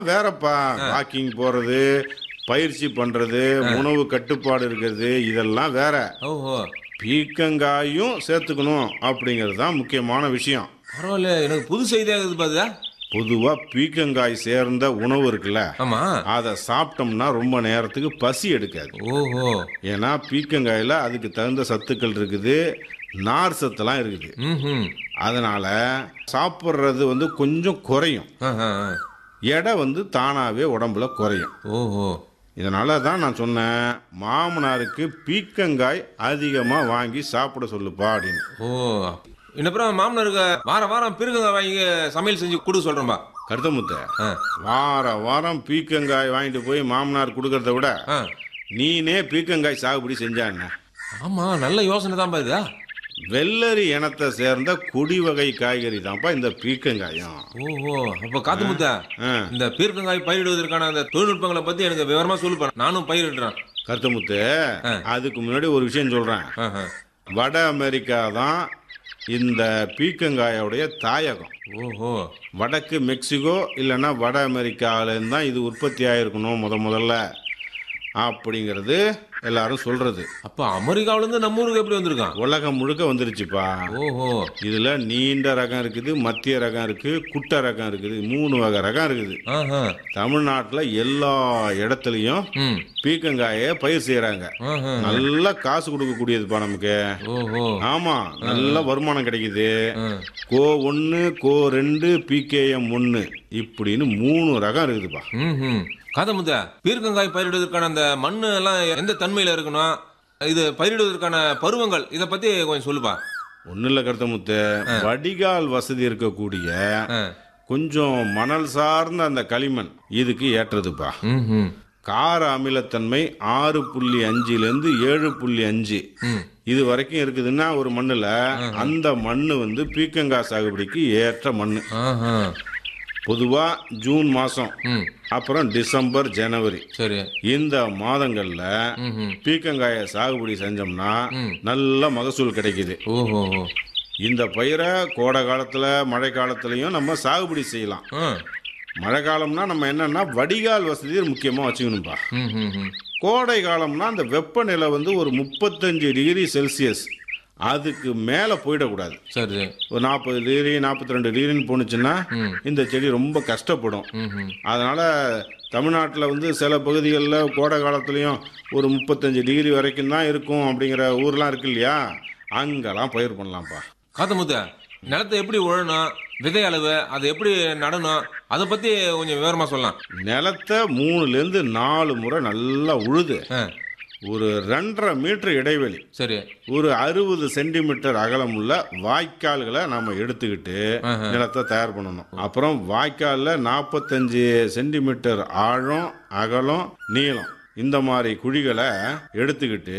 வேறப்பா walking போறது பயிற்சி பண்றது உணவு கட்டுப்பாடு இருக்கிறது இதெல்லாம் வேற ஓஹோ பீக்கங்காயும் சேர்த்துக்கணும் அப்படிங்கிறது தான் முக்கியமான விஷயம் பரவாயில்ல எனக்கு புது செய்தியாக இருக்குது பாத்துதா பொதுவா பீக்கங்காய் சேர்ந்த உணவு இருக்குல்ல ஆமா அதை சாப்பிட்டோம்னா ரொம்ப நேரத்துக்கு பசி எடுக்காது ஓஹோ ஏன்னா பீக்கங்காயில அதுக்கு தகுந்த சத்துக்கள் இருக்குது நார் சத்துலாம் இருக்குது ம் அதனால சாப்பிட்றது வந்து கொஞ்சம் குறையும் எடை வந்து தானாவே உடம்புல குறையும் ஓஹோ இதனால தான் நான் சொன்னேன் மாமனாருக்கு பீக்கங்காய் அதிகமாக வாங்கி சாப்பிட சொல்லுப்பா அப்படின்னு ஓ இன்னப்புறம் மாமனாருக்கு வாரம் வாரம் பிறகுங்க வாங்கி சமையல் செஞ்சு கொடுக்க சொல்றேன்பா கருத்தமுத்த ஆ வார வாரம் பீக்கங்காய் வாங்கிட்டு போய் மாமனார் கொடுக்கறத விட ஆ நீனே பீக்கங்காய் சாகுபடி செஞ்சா என்ன ஆமா நல்ல யோசனை தான் பாதுதா வெள்ளரி இனத்தை சேர்ந்த கொடி வகை காய்கறி தான்ப்பா இந்த பீக்கங்காயம் ஓஹோ அப்ப காத்து முத்தா ஆ. இந்த பீர்க்கங்காய் பயிரிடுவதற்கான அந்த தொழில்நுட்பங்களை பத்தி எனக்கு விவரமா சொல்லுப்பேன் நானும் பயிரிடுறேன் கருத்தமுத்து அதுக்கு முன்னாடி ஒரு விஷயம் சொல்றேன் ஆஹா. வட அமெரிக்கா தான் இந்த பீக்கங்காயோடைய தாயகம் ஓஹோ வடக்கு மெக்சிகோ இல்லைன்னா வட அமெரிக்காவிலேருந்து தான் இது உற்பத்தி ஆயிருக்கணும் முத முதல்ல அப்படிங்கிறது எல்லாரும் சொல்றது அப்ப அமெரிக்காவுல இருந்து நம்ம ஊருக்கு எப்படி வந்திருக்கான் உலகம் முழுக்க வந்துருச்சுப்பா ஓஹோ இதுல நீண்ட ரகம் இருக்குது மத்திய ரகம் இருக்கு குட்டை ரகம் இருக்குது மூணு வகை ரகம் இருக்குது ஆஹா தமிழ்நாட்டில் எல்லா இடத்துலையும் ம் பீக்கங்காயை பயிர் செய்யறாங்க ஆஹா. நல்ல காசு கொடுக்கக்கூடியதுப்பா நமக்கு ஓஹோ ஆமா நல்ல வருமானம் கிடைக்குது ஆ. கோ ஒன்று கோ ரெண்டு பிகேஎம் ஒன்று இப்படின்னு மூணு ரகம் இருக்குதுப்பா ம் காதமுத்த பீர்க்கங்காய் பயிரிடுவதற்கான அந்த மண்ணு எல்லாம் எந்த தன்மையில இருக்கணும் இது பயிரிடுவதற்கான பருவங்கள் இத பத்தி கொஞ்சம் சொல்லுப்பா ஒன்றும் இல்லை கருத்தமுத்து வடிகால் வசதி இருக்கக்கூடிய ஆ. கொஞ்சம் மணல் சார்ந்த அந்த களிமண் இதுக்கு ஏற்றதுப்பா ம் ம் கார அமிலத்தன்மை ஆறு புள்ளி அஞ்சுலேருந்து ஏழு புள்ளி அஞ்சு ம் இது வரைக்கும் இருக்குதுன்னா ஒரு மண்ணுல அந்த மண்ணு வந்து பீக்கங்காய் சாகுபடிக்கு ஏற்ற மண்ணு ஆஹா பொதுவா ஜூன் மாசம் ம் அப்புறம் டிசம்பர் ஜனவரி சரி இந்த மாதங்கள்ல ம் ம் பீக்கங்காயை சாகுபடி செஞ்சோம்னா நல்ல மகசூல் கிடைக்குது ஓஹோ இந்த பயிரை கோடை காலத்துல மழை காலத்துலயும் நம்ம சாகுபடி செய்யலாம் ஆ மழை காலம்னா நம்ம என்னன்னா வடிகால் வசதி முக்கியமா வச்சுக்கணும்பா ம் ம் ம் கோடை காலம்னா அந்த வெப்பநிலை வந்து ஒரு முப்பத்தஞ்சு டிகிரி செல்சியஸ் அதுக்கு மேலே போயிடக்கூடாது சரி ஒரு நாற்பது டிகிரி நாற்பத்தி ரெண்டு டிகிரின்னு போணுச்சுன்னா இந்த செடி ரொம்ப கஷ்டப்படும் ம் ம் அதனால தமிழ்நாட்டில் வந்து சில பகுதிகளில் கோடை காலத்துலேயும் ஒரு முப்பத்தஞ்சு டிகிரி வரைக்கும் தான் இருக்கும் அப்படிங்கிற ஊர்லாம் இருக்கு இல்லையா அங்கெல்லாம் பயிர் பண்ணலாம்ப்பா காத்தமுத்த நிலத்தை எப்படி உழணும் விதை அளவு அதை எப்படி நடணும் அதை பத்தி கொஞ்சம் விவரமா சொல்லலாம் நிலத்தை மூணுலேருந்து நாலு முறை நல்லா உழுது ஆ ஒரு ரெண்டரை மீட்டர் இடைவெளி சரி ஒரு அறுபது சென்டிமீட்டர் அகலம் உள்ள வாய்க்கால்களை நாம எடுத்துக்கிட்டு நிலத்தை தயார் பண்ணணும் அப்புறம் வாய்க்கால்ல நாற்பத்தஞ்சு சென்டிமீட்டர் ஆழம் அகலம் நீளம் இந்த மாதிரி குழிகளை எடுத்துக்கிட்டு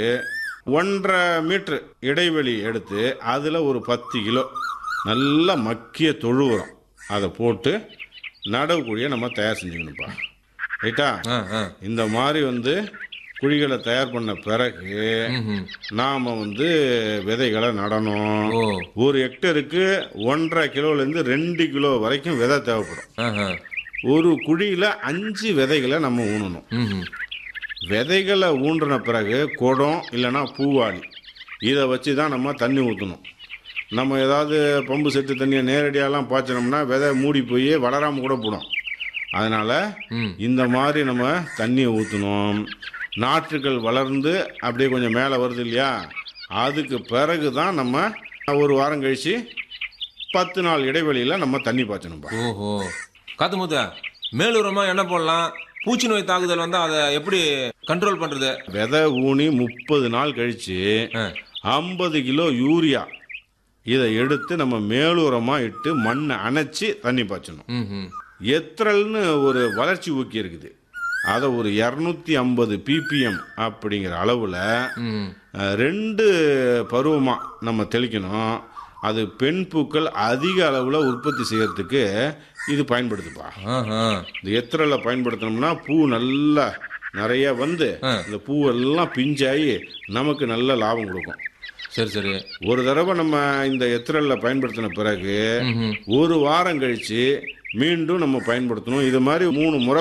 ஒன்றரை மீட்டர் இடைவெளி எடுத்து அதில் ஒரு பத்து கிலோ நல்ல மக்கிய தொழு உரம் அதை போட்டு நடவு குழியை நம்ம தயார் செஞ்சுக்கணும்ப்பா ரைட்டா ஆ ஆ இந்த மாதிரி வந்து குழிகளை தயார் பண்ண பிறகு ம்ஹும். நாம வந்து விதைகளை நடணும் ஓ ஒரு ஹெக்டருக்கு ஒன்றரை கிலோலேருந்து ரெண்டு கிலோ வரைக்கும் விதை தேவைப்படும் ஆஹா ஒரு குழியில் அஞ்சு விதைகளை நம்ம ஊனணும் ம் விதைகளை ஊன்றின பிறகு குடம் இல்லைன்னா பூவாளி இதை வச்சு தான் நம்ம தண்ணி ஊற்றணும் நம்ம ஏதாவது பம்பு செட்டு தண்ணியை நேரடியாலாம் பாய்ச்சினோம்னா விதை மூடி போய் வளராமல் கூட போடும் அதனால் ம். இந்த மாதிரி நம்ம தண்ணியை ஊற்றணும் நாற்றுகள் வளர்ந்து அப்படியே கொஞ்சம் மேலே வருது இல்லையா அதுக்கு பிறகு தான் நம்ம ஒரு வாரம் கழித்து பத்து நாள் இடைவெளியில் நம்ம தண்ணி பாய்ச்சணும்ப்பா ஓஹோ காத்தமுத்த மேலுரமா என்ன போடலாம் பூச்சி நோய் தாக்குதல் வந்தா அதை எப்படி கண்ட்ரோல் பண்றது விதை ஊனி முப்பது நாள் கழித்து ஆ. ஐம்பது கிலோ யூரியா இதை எடுத்து நம்ம மேலுரமாக இட்டு மண்ணை அணைச்சி தண்ணி பாய்ச்சணும் ம் ம் எத்திரல்னு ஒரு வளர்ச்சி ஊக்கி இருக்குது அதை ஒரு இரநூத்தி ஐம்பது பிபிஎம் அப்படிங்கிற அளவில் ம் ரெண்டு பருவமாக நம்ம தெளிக்கணும் அது பெண் பூக்கள் அதிக அளவில் உற்பத்தி செய்யறதுக்கு இது பயன்படுதுப்பா ஆஹா இந்த எத்திரலை பயன்படுத்தினோம்னா பூ நல்லா நிறைய வந்து இந்த பூவெல்லாம் பிஞ்சாகி நமக்கு நல்ல லாபம் கொடுக்கும் சரி சரி ஒரு தடவை நம்ம இந்த எத்திரல்ல பயன்படுத்தின பிறகு ம்ஹும். ஒரு வாரம் கழிச்சு மீண்டும் நம்ம பயன்படுத்தணும் இது மாதிரி மூணு முறை